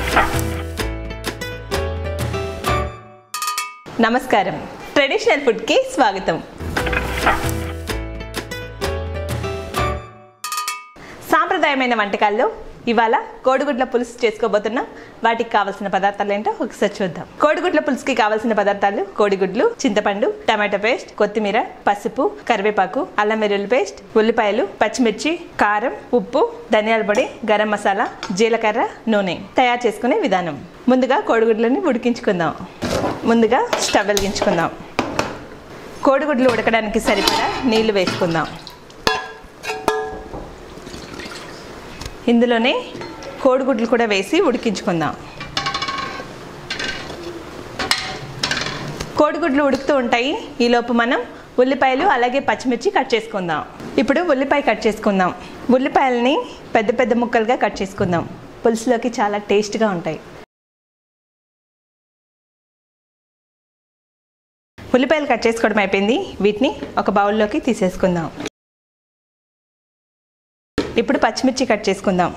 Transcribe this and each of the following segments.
నమస్కారం ట్రెడిషనల్ ఫుడ్కి స్వాగతం సాంప్రదాయమైన వంటకాల్లో ఇవాళ కోడిగుడ్ల పులుసు చేసుకోబోతున్నాం వాటికి కావాల్సిన పదార్థాలు ఏంటో ఒకసారి చూద్దాం కోడిగుడ్ల పులుసుకి కావాల్సిన పదార్థాలు కోడిగుడ్లు చింతపండు టమాటో పేస్ట్ కొత్తిమీర పసుపు కరివేపాకు అల్లం వెల్లుల్లి పేస్ట్ ఉల్లిపాయలు పచ్చిమిర్చి కారం ఉప్పు ధనియాల పొడి గరం మసాలా జీలకర్ర నూనె తయారు చేసుకునే విధానం ముందుగా కోడిగుడ్లని ఉడికించుకుందాం ముందుగా స్టవ్ వెలిగించుకుందాం కోడిగుడ్లు ఉడకడానికి సరిపడా నీళ్లు వేసుకుందాం ఇందులోనే కోడిగుడ్లు కూడా వేసి ఉడికించుకుందాం కోడిగుడ్లు ఉడుకుతూ ఉంటాయి ఈలోపు మనం ఉల్లిపాయలు అలాగే పచ్చిమిర్చి కట్ చేసుకుందాం ఇప్పుడు ఉల్లిపాయ కట్ చేసుకుందాం ఉల్లిపాయలని పెద్ద పెద్ద ముక్కలుగా కట్ చేసుకుందాం పులుసులోకి చాలా టేస్ట్గా ఉంటాయి ఉల్లిపాయలు కట్ చేసుకోవడం అయిపోయింది వీటిని ఒక బౌల్లోకి తీసేసుకుందాం ఇప్పుడు పచ్చిమిర్చి కట్ చేసుకుందాం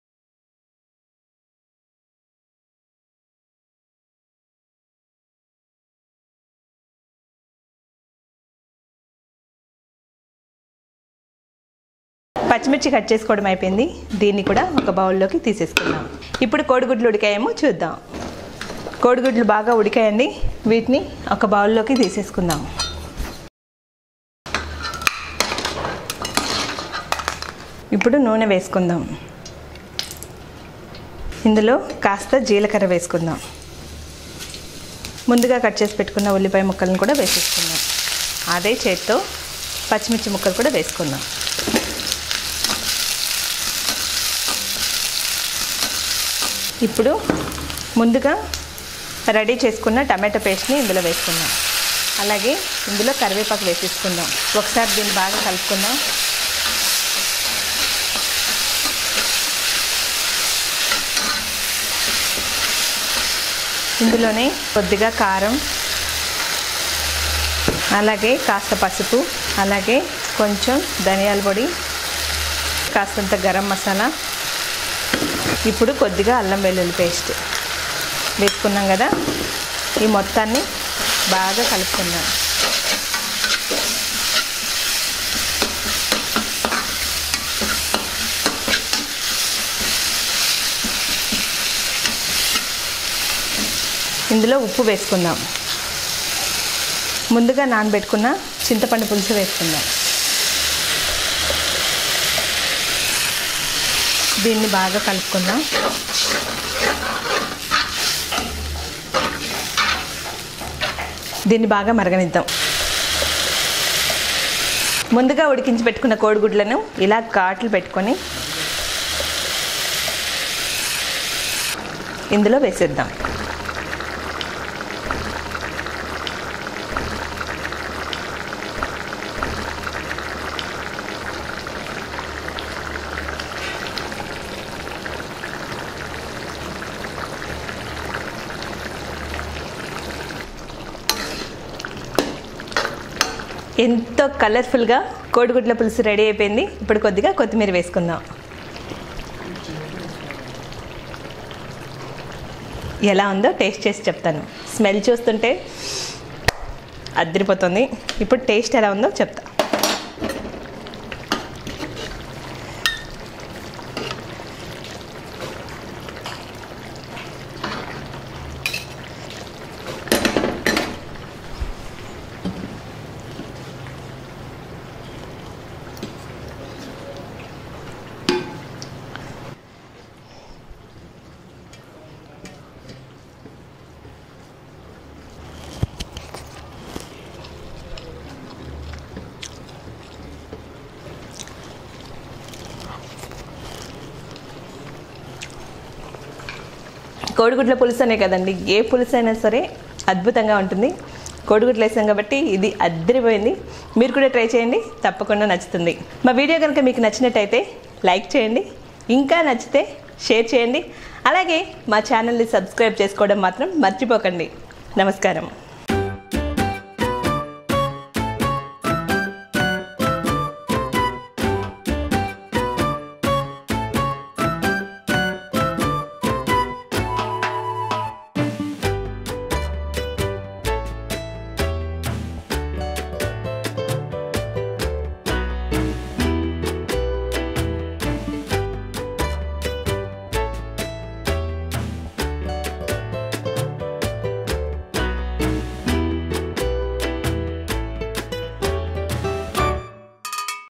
పచ్చిమిర్చి కట్ చేసుకోవడం అయిపోయింది దీన్ని కూడా ఒక బౌల్లోకి తీసేసుకుందాం ఇప్పుడు కోడిగుడ్లు ఉడికాయేమో చూద్దాం కోడిగుడ్లు బాగా ఉడికాయండి వీటిని ఒక బౌల్లోకి తీసేసుకుందాం ఇప్పుడు నూనె వేసుకుందాం ఇందులో కాస్త జీలకర్ర వేసుకుందాం ముందుగా కట్ చేసి పెట్టుకున్న ఉల్లిపాయ ముక్కలను కూడా వేసేసుకుందాం అదే చేత్తో పచ్చిమిర్చి ముక్కలు కూడా వేసుకుందాం ఇప్పుడు ముందుగా రెడీ చేసుకున్న టమాటో పేస్ట్ని ఇందులో వేసుకుందాం అలాగే ఇందులో కరివేపాకు వేసేసుకుందాం ఒకసారి దీన్ని బాగా కలుపుకుందాం ఇందులోనే కొద్దిగా కారం అలాగే కాస్త పసుపు అలాగే కొంచెం ధనియాల పొడి కాస్తంత గరం మసాలా ఇప్పుడు కొద్దిగా అల్లం వెల్లుల్లి పేస్ట్ వేసుకున్నాం కదా ఈ మొత్తాన్ని బాగా కలుపుకుందాం ఇందులో ఉప్పు వేసుకుందాం ముందుగా నానబెట్టుకున్న చింతపండు పులుసు వేసుకుందాం దీన్ని బాగా కలుపుకుందాం దీన్ని బాగా మరగనిద్దాం ముందుగా ఉడికించి పెట్టుకున్న కోడిగుడ్లను ఇలా ఘాట్లు పెట్టుకొని ఇందులో వేసేద్దాం ఎంతో కలర్ఫుల్గా కోడిగుడ్ల పులుసు రెడీ అయిపోయింది ఇప్పుడు కొద్దిగా కొత్తిమీర వేసుకుందాం ఎలా ఉందో టేస్ట్ చేసి చెప్తాను స్మెల్ చూస్తుంటే అద్దరిపోతుంది ఇప్పుడు టేస్ట్ ఎలా ఉందో చెప్తా కోడిగుడ్ల పులుసు అనే కదండి ఏ పులుసు అయినా సరే అద్భుతంగా ఉంటుంది కోడిగుడ్లు వేసాం కాబట్టి ఇది అద్దరిపోయింది మీరు కూడా ట్రై చేయండి తప్పకుండా నచ్చుతుంది మా వీడియో కనుక మీకు నచ్చినట్టయితే లైక్ చేయండి ఇంకా నచ్చితే షేర్ చేయండి అలాగే మా ఛానల్ని సబ్స్క్రైబ్ చేసుకోవడం మాత్రం మర్చిపోకండి నమస్కారం